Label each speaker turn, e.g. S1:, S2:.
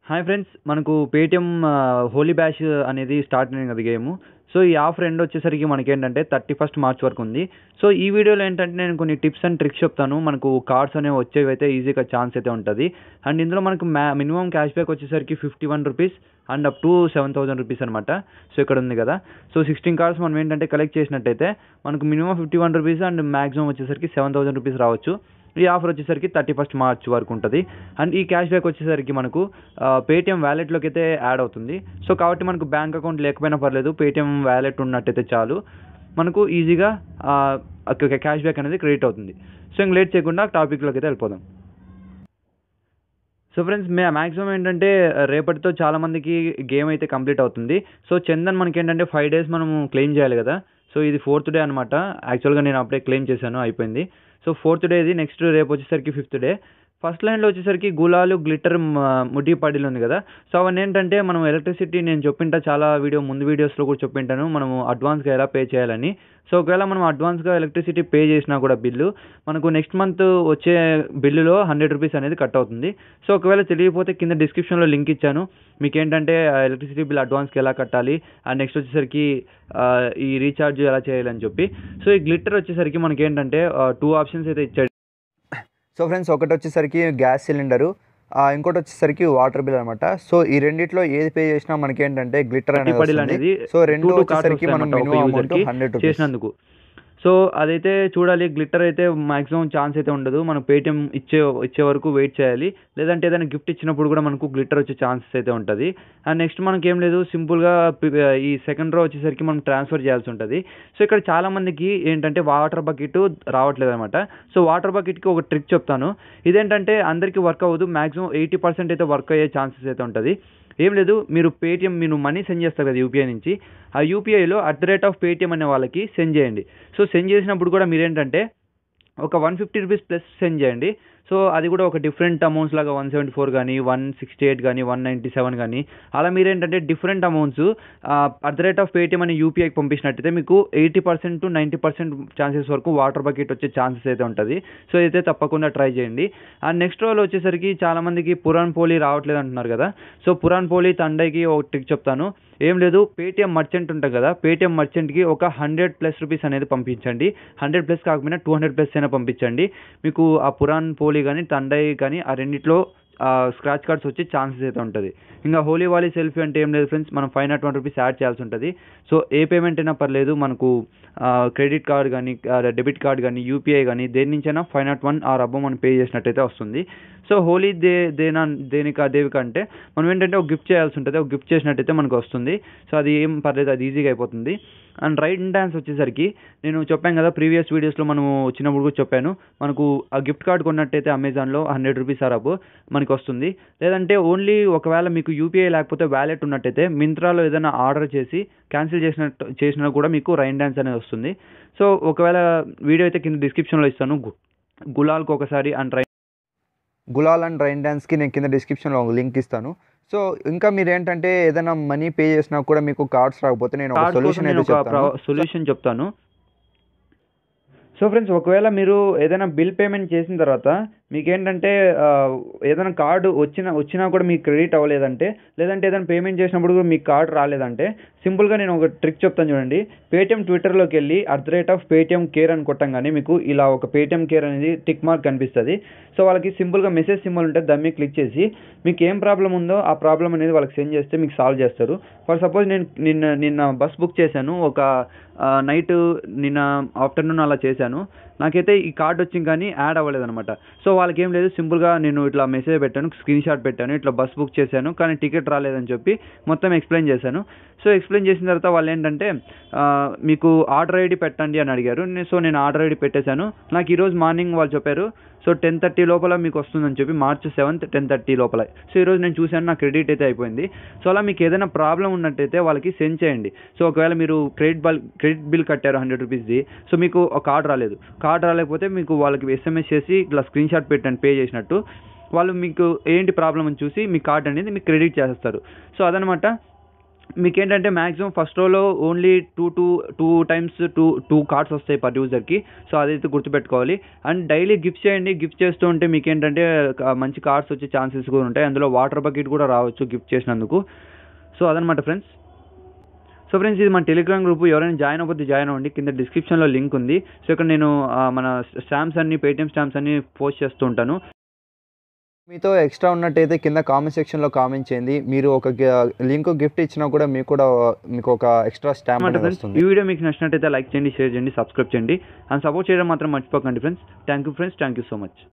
S1: Hi friends మనకు Paytm Holi bash అనేది start అయింది కదా గేమ్ సో ఈ ఆఫర్ ఎండ్ వచ్చేసరికి మనకేంటంటే థర్టీ ఫస్ట్ మార్చ్ వరకు ఉంది సో ఈ వీడియోలో ఏంటంటే నేను కొన్ని టిప్స్ అండ్ ట్రిక్స్ చెప్తాను మనకు కార్డ్స్ అనేవి వచ్చేవి అయితే ఈజీగా ఛాన్స్ అయితే ఉంటుంది అండ్ ఇందులో మనకు మ్యా మినిమం క్యాష్ బ్యాక్ వచ్చేసరికి fifty one rupees and up to seven thousand rupees అనమాట సో ఇక్కడ ఉంది కదా సో సిక్స్టీన్ కార్డ్స్ మనం ఏంటంటే కలెక్ట్ చేసినట్టయితే మనకు minimum fifty one rupees and maximum వచ్చేసరికి సెవెన్ థౌసండ్ రూపీస్ రావచ్చు ఈ ఆఫర్ వచ్చేసరికి థర్టీ ఫస్ట్ మార్చ్ వరకు ఉంటుంది అండ్ ఈ క్యాష్ బ్యాక్ వచ్చేసరికి మనకు పేటిఎం వ్యాలెట్లోకి అయితే యాడ్ అవుతుంది సో కాబట్టి మనకు బ్యాంక్ అకౌంట్ లేకపోయినా పర్లేదు పేటిఎం వ్యాలెట్ ఉన్నట్టయితే చాలు మనకు ఈజీగా క్యాష్ బ్యాక్ అనేది క్రెడిట్ అవుతుంది సో ఇంక లేట్ చేయకుండా టాపిక్లోకి అయితే వెళ్ళిపోదాం సో ఫ్రెండ్స్ మే మ్యాక్సిమం ఏంటంటే రేపటితో చాలా మందికి గేమ్ అయితే కంప్లీట్ అవుతుంది సో చందన్ మనకి ఏంటంటే ఫైవ్ డేస్ మనము క్లెయిమ్ చేయాలి కదా సో ఇది ఫోర్త్ డే అనమాట యాక్చువల్గా నేను అప్పుడే క్లెయిమ్ చేశాను అయిపోయింది సో ఫోర్త్ డే ఇది నెక్స్ట్ రేపు వచ్చేసరికి ఫిఫ్త్ డే ఫస్ట్ లైన్లో వచ్చేసరికి గులాలు గ్లిటర్ ముడి పడిలు ఉంది కదా సో అవన్నీ ఏంటంటే మనం ఎలక్ట్రిసిటీ నేను చెప్పింటా చాలా వీడియో ముందు వీడియోస్లో కూడా చెప్పింటాను మనము అడ్వాన్స్గా ఎలా పే చేయాలని సో ఒకవేళ మనం అడ్వాన్స్గా ఎలక్ట్రిసిటీ పే చేసినా కూడా బిల్లు మనకు నెక్స్ట్ మంత్ వచ్చే బిల్లులో హండ్రెడ్ రూపీస్ అనేది కట్ అవుతుంది సో ఒకవేళ తెలియకపోతే కింద డిస్క్రిప్షన్లో లింక్ ఇచ్చాను మీకు ఏంటంటే ఎలక్ట్రిసిటీ బిల్ అడ్వాన్స్కి ఎలా కట్టాలి అండ్ నెక్స్ట్ వచ్చేసరికి ఈ రీఛార్జ్ ఎలా చేయాలని చెప్పి సో ఈ గ్లిటర్ వచ్చేసరికి మనకి ఏంటంటే టూ ఆప్షన్స్ అయితే ఇచ్చాడు
S2: సో ఫ్రెండ్స్ ఒకటి వచ్చేసరికి గ్యాస్ సిలిండరు ఇంకోటి వచ్చేసరికి వాటర్ బిల్ అనమాట సో ఈ రెండిట్లో ఏది పే చేసినా మనకి ఏంటంటే గ్లిటర్ అనేది
S1: పడిల్
S2: వస్తుంది.
S1: అనేది
S2: సో రెండు
S1: two two cards
S2: వచ్చేసరికి మనం
S1: వస్తాయన్నమాట ఒక
S2: మినిమం
S1: user
S2: అమౌంట్
S1: కి
S2: హండ్రెడ్ రూపీస్
S1: చేసినందుకు సో అదైతే చూడాలి గ్లిటర్ అయితే మాక్సిమం ఛాన్స్ అయితే ఉండదు మనం పేటిఎం ఇచ్చే ఇచ్చే వరకు వెయిట్ చేయాలి లేదంటే ఏదైనా గిఫ్ట్ ఇచ్చినప్పుడు కూడా మనకు గ్లిటర్ వచ్చే ఛాన్సెస్ అయితే ఉంటుంది అండ్ నెక్స్ట్ మనకి ఏం లేదు సింపుల్గా ఈ సెకండ్ రో వచ్చేసరికి మనం ట్రాన్స్ఫర్ చేయాల్సి ఉంటుంది సో ఇక్కడ చాలా మందికి ఏంటంటే వాటర్ బకెట్ రావట్లేదు అనమాట సో వాటర్ బకెట్కి ఒక ట్రిక్ చెప్తాను ఇదేంటంటే అందరికీ వర్క్ అవ్వదు మాక్సిమం ఎయిటీ పర్సెంట్ అయితే వర్క్ అయ్యే ఛాన్సెస్ అయితే ఉంటుంది ఏం లేదు మీరు పేటిఎం మీరు మనీ సెండ్ చేస్తారు కదా యూపీఐ నుంచి ఆ యూపీఐలో at the rate of Paytm అనే వాళ్ళకి సెండ్ చేయండి సో సెండ్ చేసినప్పుడు కూడా మీరేంటంటే ఒక one fifty rupees plus send చేయండి సో అది కూడా ఒక డిఫరెంట్ అమౌంట్స్ లాగా వన్ సెవెంటీ ఫోర్ కానీ వన్ సిక్స్టీ ఎయిట్ కానీ వన్ నైంటీ సెవెన్ కానీ అలా మీరేంటంటే different amounts at the rate of Paytm అని యూపీఐకి పంపించినట్టయితే మీకు eighty percent to ninety percent chances వరకు వాటర్ బకెట్ వచ్చే ఛాన్సెస్ అయితే ఉంటుంది సో అయితే తప్పకుండా ట్రై చేయండి అండ్ నెక్స్ట్ రోజు వచ్చేసరికి చాలామందికి పురాణ్ పోలీ రావట్లేదు అంటున్నారు కదా సో పురాణ్ పోలీ తండైకి ఒక ట్రిక్ చెప్తాను ఏం లేదు పేటిఎం మర్చెంట్ ఉంటుంది కదా పేటిఎం మర్చెంట్కి ఒక హండ్రెడ్ ప్లస్ రూపీస్ అనేది పంపించండి హండ్రెడ్ ప్లస్ కాకపోయినా టూ హండ్రెడ్ ప్లస్ అయినా పంపించండి మీకు ఆ పురాణ్ పోలీ కానీ తండై కానీ ఆ రెండిట్లో స్క్రాచ్ కార్డ్స్ వచ్చే ఛాన్సెస్ అయితే ఉంటుంది ఇంకా హోలీ వాలీ సెల్ఫీ అంటే ఏం లేదు ఫ్రెండ్స్ మనం five nought one rupees add చేయాల్సి ఉంటుంది సో ఏ పేమెంట్ అయినా పర్లేదు మనకు క్రెడిట్ కార్డ్ కానీ డెబిట్ కార్డ్ కానీ యూపీఐ కానీ దేని నుంచైనా ఫైవ్ నాట్ వన్ ఆర్ అబ్బో మనం పే చేసినట్టయితే వస్తుంది సో హోలీ దే దేనా దేనిక దేవిక అంటే మనం ఏంటంటే ఒక గిఫ్ట్ చేయాల్సి ఉంటుంది ఒక గిఫ్ట్ చేసినట్టయితే మనకు వస్తుంది సో అది ఏం పర్లేదు అది ఈజీగా అయిపోతుంది అండ్ రైట్ డ్యాన్స్ వచ్చేసరికి నేను చెప్పాను కదా ప్రీవియస్ వీడియోస్లో మనము వచ్చినప్పుడు కూడా చెప్పాను మనకు ఆ గిఫ్ట్ కార్డ్ కొన్నట్టయితే అమెజాన్లో హండ్రెడ్ రూపీస్ అరబ్ మనకి వస్తుంది లేదంటే ఓన్లీ ఒకవేళ మీకు యూపీఐ లేకపోతే వ్యాలెట్ ఉన్నట్టయితే మింత్రాలో ఏదైనా ఆర్డర్ చేసి క్యాన్సిల్ చేసినట్టు చేసినా కూడా మీకు రైన్ డ్యాన్స్ అనేది వస్తుంది సో ఒకవేళ వీడియో అయితే కింద డిస్క్రిప్షన్లో ఇస్తాను గు- గులాల్కి ఒకసారి and rain
S2: gulal and rain డ్యాన్స్కి నేను కింద డిస్క్రిప్షన్లో ఒక లింక్ ఇస్తాను సో ఇంకా మీరు ఏంటంటే ఏదైనా మనీ పే చేసినా కూడా మీకు కార్డ్స్ రాకపోతే నేను ఒక
S1: కార్డ్ కోసం
S2: సొల్యూషన్
S1: నేను
S2: అయితే
S1: ఒక
S2: చెప్తాను
S1: సొల్యూషన్ చెప్తాను సో ఫ్రెండ్స్ ఒకవేళ మీరు ఏదైనా బిల్ పేమెంట్ చేసిన తర్వాత మీకు ఏంటంటే ఆ, ఏదైనా కార్డు వచ్చిన వచ్చినా కూడా మీకు క్రెడిట్ అవ్వలేదంటే లేదంటే ఏదైనా పేమెంట్ చేసినప్పుడు కూడా మీకు కార్డు రాలేదంటే సింపుల్గా నేను ఒక ట్రిక్ చెప్తాను చూడండి పేటిఎం ట్విట్టర్లోకి వెళ్ళి at the rate of Paytm care అని కొట్టంగానే మీకు ఇలా ఒక పేటిఎం కేర్ అనేది టిక్ మార్క్ కనిపిస్తుంది సో వాళ్ళకి సింపుల్గా మెసేజ్ సింబల్ ఉంటుంది దాన్ని మీద క్లిక్ చేసి మీకు ఏం ప్రాబ్లం ఉందో ఆ ప్రాబ్లం అనేది వాళ్ళకి సెండ్ చేస్తే మీకు సాల్వ్ చేస్తారు ఫర్ సపోజ్ నేను నిన్న నిన్న బస్ బుక్ చేశాను ఒక నైట్ నిన్న ఆఫ్టర్నూన్ అలా చేశాను నాకైతే ఈ కార్డ్ వచ్చింది కానీ యాడ్ అవ్వలేదు అనమాట సో వాళ్ళకి ఏం లేదు సింపుల్గా నేను ఇట్లా మెసేజ్ పెట్టాను స్క్రీన్ షాట్ పెట్టాను ఇట్లా బస్ బుక్ చేశాను కానీ టికెట్ రాలేదని చెప్పి మొత్తం ఎక్స్ప్లెయిన్ చేశాను సో ఎక్స్ప్లెయిన్ చేసిన తర్వాత వాళ్ళు ఏంటంటే ఆ, మీకు ఆర్డర్ ఐడి పెట్టండి అని అడిగారు నే- సో నేను ఆర్డర్ ఐడి పెట్టేశాను నాకు ఈరోజు మార్నింగ్ వాళ్ళు చెప్పారు సో టెన్ థర్టీ లోపల మీకు వస్తుందని చెప్పి మార్చ్ సెవెంత్ టెన్ థర్టీ లోపల సో ఈరోజు నేను చూశాను నా క్రెడిట్ అయితే అయిపోయింది సో అలా మీకు ఏదైనా ప్రాబ్లం ఉన్నట్టయితే వాళ్ళకి సెండ్ చేయండి సో ఒకవేళ మీరు క్రెడిట్ బిల్ క్రెడిట్ బిల్ కట్టారు హండ్రెడ్ రూపీస్ది సో మీకు ఒక కార్డ్ రాలేదు కార్డ్ రాలేకపోతే మీకు వాళ్ళకి ఎస్ఎంఎస్ చేసి ఇట్లా స్క్రీన్ షాట్ పెట్టండి పే చేసినట్టు వాళ్ళు మీకు ఏంటి ప్రాబ్లం అని చూసి మీ కార్డ్ అనేది మీకు క్రెడిట్ చేస్తారు సో అదనమాట మీకు ఏంటంటే మ్యాక్సిమం ఫస్ట్ రోలో only two two two times two two cards వస్తాయి పర్ యూజర్కి సో అదైతే గుర్తుపెట్టుకోవాలి అండ్ డైలీ గిఫ్ట్ చేయండి గిఫ్ట్ చేస్తూ ఉంటే మీకు ఏంటంటే క- మంచి కార్డ్స్ వచ్చే ఛాన్సెస్ కూడా ఉంటాయి అందులో వాటర్ బకెట్ కూడా రావచ్చు గిఫ్ట్ చేసినందుకు సో అదనమాట ఫ్రెండ్స్ సో ఫ్రెండ్స్ ఇది మన టెలిగ్రామ్ గ్రూప్ ఎవరైనా జాయిన్ అవ్వద్దు జాయిన్ అవ్వండి కింద డిస్క్రిప్షన్లో లింక్ ఉంది సో ఇక్కడ నేను ఆ, మన స్టాంప్స్ అన్ని పేటిఎం స్టాంప్స్ అన్ని పోస్ట్ చేస్తూ ఉంటాను
S2: మీతో ఎక్స్ట్రా ఉన్నట్టయితే కింద కామెంట్ సెక్షన్లో కామెంట్ చేయండి మీరు ఒక లింక్ గిఫ్ట్ ఇచ్చినా కూడా మీకు కూడా మీకు ఒక ఎక్స్ట్రా స్టాంప్
S1: అనమాట
S2: అనేది
S1: ఫ్రెండ్స్
S2: వస్తుంది
S1: ఈ వీడియో మీకు నచ్చినట్టయితే లైక్ చేయండి షేర్ చేయండి సబ్స్క్రైబ్ చేయండి అండ్ సపోర్ట్ చేయడం మాత్రం మర్చిపోకండి friends thank you friends thank you so much